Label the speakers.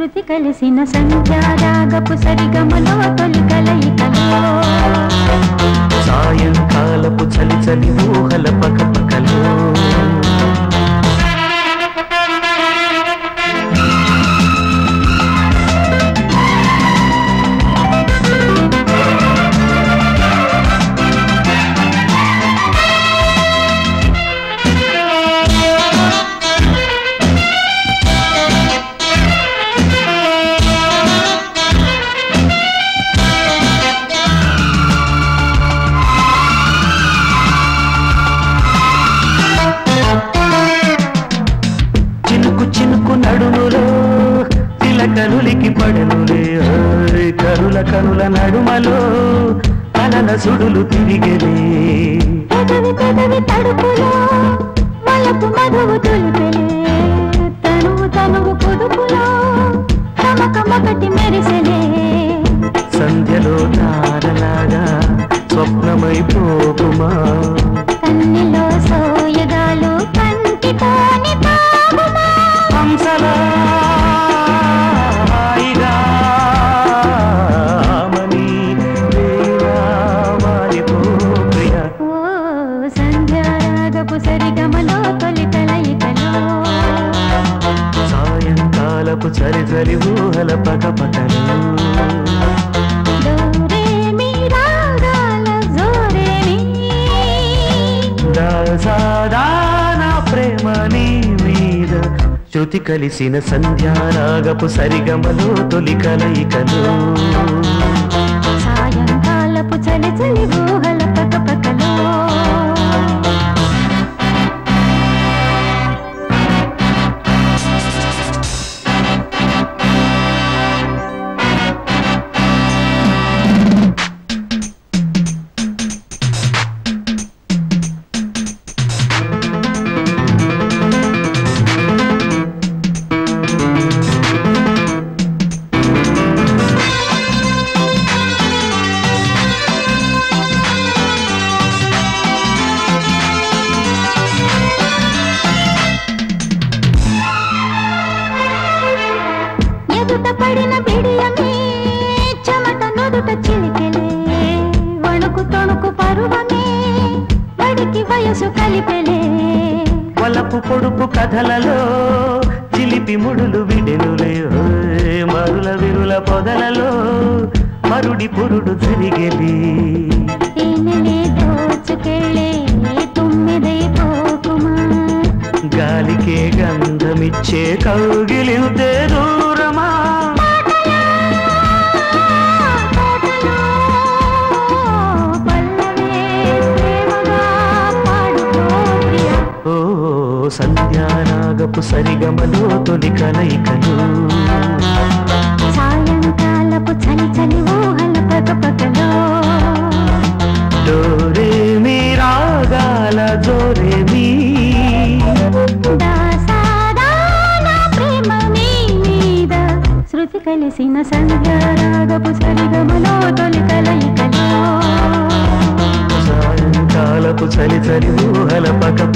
Speaker 1: శృతి కలిసిన సంధ్యారాగపు సరిగమలో తొలి కలయికలో
Speaker 2: సాయంకాలపు చలి చలి ఊహల పకపకలు చినుకు చినుకు నడుములో తిలకనులికి పడనులే ఓయ్ కనుల కనుల నడుమలో అలల సుడులు తిరిగెలే
Speaker 1: పెదవి పెదవి తడుపులో వలపు మధువు తొలిపెలే తనువు తనువు పొదుపులో తమకమొకటి మెరిసెలే
Speaker 2: సంధ్యలో తారలాగా స్వప్నమైపోకుమా
Speaker 1: కన్నిలో సోయగాలు కంటితోని తాగుమా
Speaker 2: హంసలా హాయిగా మని వేళ మారిపో ప్రియ
Speaker 1: ఓ సంధ్యారాగపు సరిగమలో తొలి కలయికలో
Speaker 2: సాయంకాలపు చలి చలి ఊహల పకపకలు
Speaker 1: డోరే మీ రాగాల జోరే మీ
Speaker 2: దాసాదాన ప్రేమ నీ మీద శృతి కలిసిన సంధ్యారాగపు సరిగమలో తొలి కలయికలు
Speaker 1: సాయంకాలపు చలి చలి ఊహల పకపకలో ఎదుట పడిన బిడియమే చెమట నుదుట చిలికెలే వణుకు తొణుకు పరువమే బడికి వయసు కలిపెలే
Speaker 2: వలపు పొడుపు కథలలో చిలిపి ముడులు విడెనులే ఓయ్ మరుల విరుల పొదలలో మరుడి పురుడు జరిగెలి
Speaker 1: తేనెలే దోచుకెళ్ళే తుమ్మిదై పోకుమా
Speaker 2: గాలికే గంధమిచ్చే కౌగిలింతే దూరమా
Speaker 1: తోటలో పల్లవే ప్రేమగా పాడుకో ప్రియా
Speaker 2: ఓ సంధ్యారాగపు సరిగమలో తొలి కలయికలు
Speaker 1: సాయంకాలపు చలి చలి ఊహల పకపకలో
Speaker 2: డోరే మీ రాగాల జోరే మీ
Speaker 1: దాసాదాన ప్రేమ మీ మీద శృతి కలిసిన సంధ్యారాగపు సరిగమలో తొలి కలయికలో
Speaker 2: సాయంకాలపు చలి చలి ఊహల పక